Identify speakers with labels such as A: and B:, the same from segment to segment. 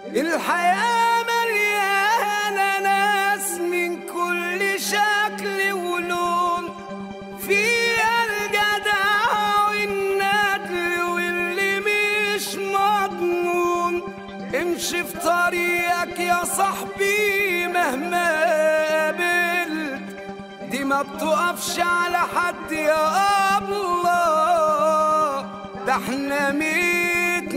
A: الحياة مليانة ناس من كل شكل ولون فيها الجدع والندل واللي مش مضمون امشي في طريقك يا صاحبي مهما قابلت دي ما بتقفش على حد يا الله ده احنا ميت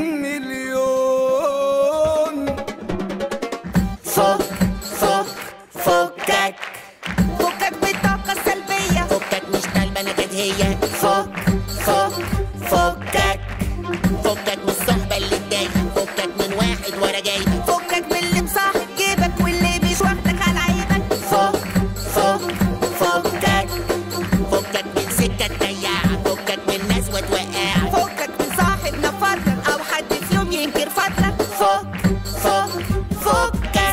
A: مليون
B: فك فك فكك
C: فكك بالطاقة السلبية
B: فكك مش طالبة نكد هي فك فك فكك فكك من الصحبة اللي تضايقك فكك من واحد ورا جاي
C: فكك من اللي مصاحب جيبك واللي مش واخدك على عيبك
B: فك فك فكك فكك من سكة تضيعك فكك من ناس وتوقعك
C: فكك من صاحب نفرك أو حد في يوم ينكر فضلك
B: فك فك فكك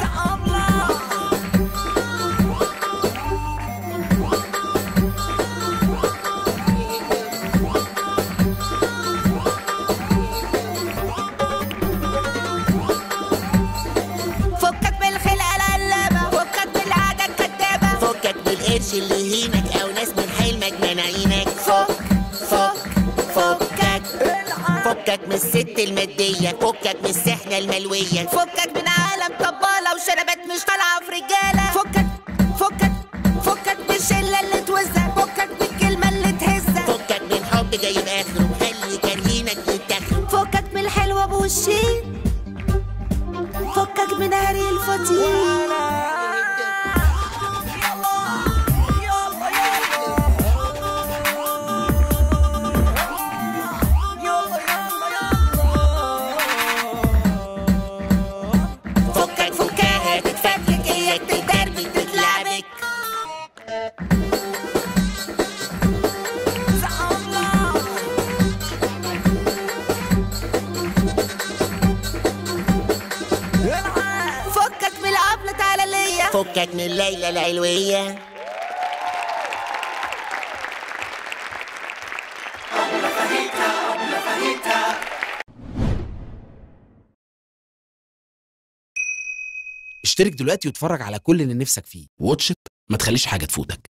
C: فكك من الخلقة القلابة فكك من العادة الكدابة
B: فكك بالقرش اللي يهينك او ناس من حلمك منعينك فك فك فكك فكك من الست المادية فكك من السحنة الملوية
C: فكك من عالم طبالة وشنبات مش طالعة في رجالة فكك فكك فكك من الشلة اللي توزك فكك من الكلمة اللي تهزك
B: فكك من حب جايب اخره خلي كارهينك يتاخروا
C: فكك من الحلوة بوشين فكك من هري الفطير
B: فكك فكاها تتفكك اياك تتدربك تتلعبك
C: فكك من القبلة تعالى ليا
B: فكك من ليلى العلوية
D: اشترك دلوقتي واتفرج على كل اللي نفسك فيه واتش إت، ما تخليش حاجة تفوتك